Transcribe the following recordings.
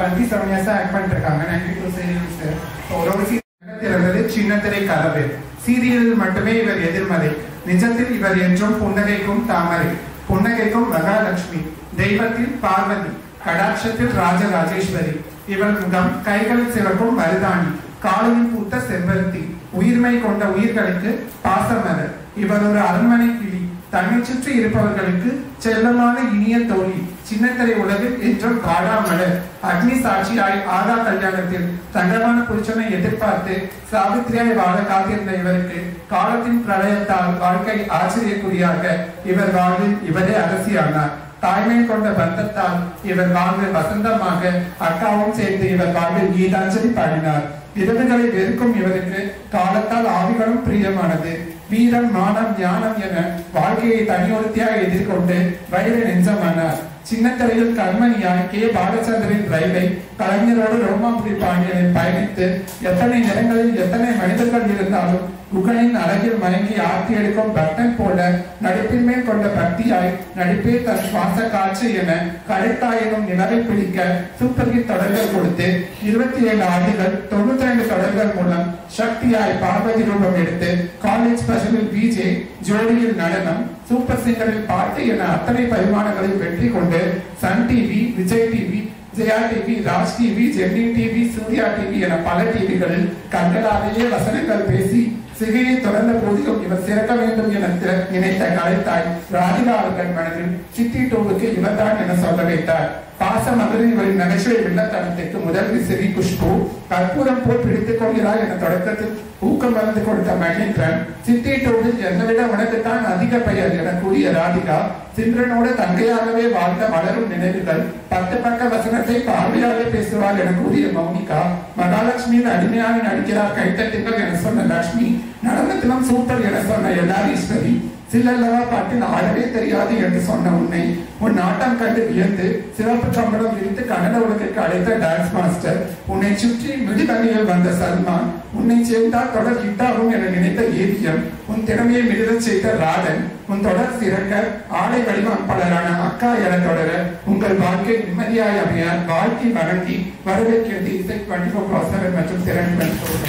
Twenty seven இயர்ஸா act பண்ணிட்டு இருக்காங்க நைன்டி டூ சீரியல்ஸ் ஒரு ஒரு சீரியல் இருந்தது சின்னத்திரை கதவு சீரியலில் மட்டுமே இவர் எதிர்மறை நிஜத்தில் இவர் என்றும் புன்னகைக்கும் தாமரை புன்னகைக்கும் மகாலட்சுமி தெய்வத்தில் பார்வதி கடாட்சத்தில் ராஜராஜேஸ்வரி இவள் முகம் கைகளில் சிவக்கும் மருதாணி காலையில் பூத்த செம்பருத்தி உயிர்மை கொண்ட உயிர்களுக்கு பாசமலர் இவர் ஒரு அரண்மனை கிளி தன்னை சுற்றி இருப்பவர்களுக்கு செல்லமான இனிய தோழி சின்னத்திரை உலகில் என்றும் வாழாமலர் அக்னி சாட்சியாய் ஆதா கல்யாணத்தில் தங்கமான புருஷனை எதிர்பார்த்து சாவித்திரியாய் வாழ காத்திருந்த இவருக்கு காலத்தின் பிரளயத்தால் வாழ்க்கை ஆச்சரியக்குறியாக இவர் வாழ்வில் இவரே அரசியானார் தாய்மை கொண்ட பந்தத்தால் இவர் வாழ்வு வசந்தமாக அக்காவும் சேர்ந்து இவர் வாழ்வில் கீதாஞ்சலி பாடினார் இரவுகளை வெறுக்கும் இவருக்கு காலத்தால் ஆவிகளும் பிரியமானது வீரம் மானம் ஞானம் என வாழ்க்கையை தனியொருத்தியாக எதிர்கொண்டு வயிறு நெஞ்சமானார் சின்னத்திரையில் கண்மணியாய் கே பாலச்சந்திரன் ரயிலை கலைஞரோடு ரோமாபுரி பாண்டியனில் பயணித்து எத்தனை நிறங்களில் எத்தனை மனிதர்கள் இருந்தாலும் குகனின் அழகில் மயங்கி ஆர்த்தி எடுக்கும் பக்தன் போல நடிப்பின் மேல் கொண்ட பக்தியாய் நடிப்பே தன் சுவாச காட்சி என கழுத்தாயினும் நிலவை பிடிக்க சூப்பர் ஹிட் தொடர்கள் கொடுத்து இருபத்தி ஏழு ஆண்டுகள் தொண்ணூத்தி ஐந்து தொடர்கள் மூலம் சக்தியாய் பார்வதி ரூபம் எடுத்து காலேஜ் ஸ்பெஷலில் பிஜே ஜோடியில் நடனம் சூப்பர் சிங்கரில் பாட்டு என அத்தனை பரிமாணங்களில் வெற்றி கொண்டு Sun TV Vijay TV Jaya TV Raj TV Gemini TV Surya TV என பல டிவிகளில் கண்களாலேயே வசனங்கள் பேசி சிகையை தொடர்ந்த போதிலும் இவர் சிறக்க வேண்டும் என திற- நினைத்த கலைத்தாய் ராதிகா அவர்கள் மனதில் சித்தி டோவுக்கு இவர்தான் என சொல்ல வைத்தார் பாச மகளிர் இவரின் நகைச்சுவை வில்லத்தனத்திற்கு முதல் விசிறி குஷ்பு கற்பூரம் போல் பிடித்துக் கொள்கிறார் என தொடக்கத்தில் ஊக்கம் மறந்து கொடுத்த மகேந்திரன் சித்தி டோவில் என்னை விட உனக்குத்தான் அதிக பெயர் என கூறிய ராதிகா சிம்ரனோடு தங்கையாகவே வாழ்ந்த மலரும் நினைவுகள் பத்து பக்க வசனத்தை பார்வையாலே பேசுவாள் என கூறிய மௌனிகா மகாலட்சுமியின் அடிமையாக நடிக்கிறார் கைத்தட்டுங்கள் என சொன்ன லட்சுமி நடனத்திலும் சூப்பர் என சொன்ன எல்லாரீஸ்வரி சில்லல்லவா பாட்டில் ஆடவே தெரியாது என்று சொன்ன உன்னை உன் நாட்டம் கண்டு வியந்து சிவப்பு சம்பளம் விரித்து கன்னட உலகிற்கு அழைத்த டான்ஸ் மாஸ்டர் உன்னை சுற்றி மிடிதண்ணியில் வந்த சல்மான் உன்னை சேர்ந்தால் தொடர் ஹிட்டாகும் என நினைத்த ஏவிஎம் உன் திறமையை மிளிரச் செய்த ராடன் உன் தொடர் சிறக்க ஆடை வடிவமைப்பாளரான அக்கா என தொடர உங்கள் வாழ்க்கை நிம்மதியாய் அமைய வாழ்க்கை வழங்கி வரவேற்கிறது இசை டுவெண்ட்டி ஃபோர் கிளாஸ் மற்றும் திறன்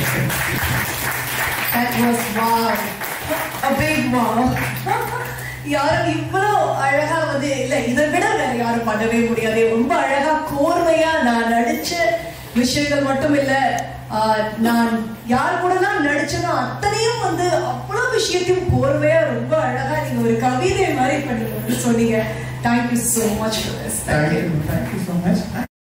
That was wow. A big wow. யாரும் இவ்வளவு அழகா வந்து இல்ல இதை விட வேற யாரும் பண்ணவே முடியாது ரொம்ப அழகா கோர்வையா நான் நடிச்ச விஷயங்கள் மட்டும் இல்ல ஆஹ், நான் யார் கூடலாம் நடிச்சனோ அத்தனையும் வந்து அவ்வளவு விஷயத்தையும் கோர்வையா ரொம்ப அழகா நீங்க ஒரு கவிதை மாதிரி பண்ணி சொன்னீங்க thank you so much for this Thank you. Thank you so much.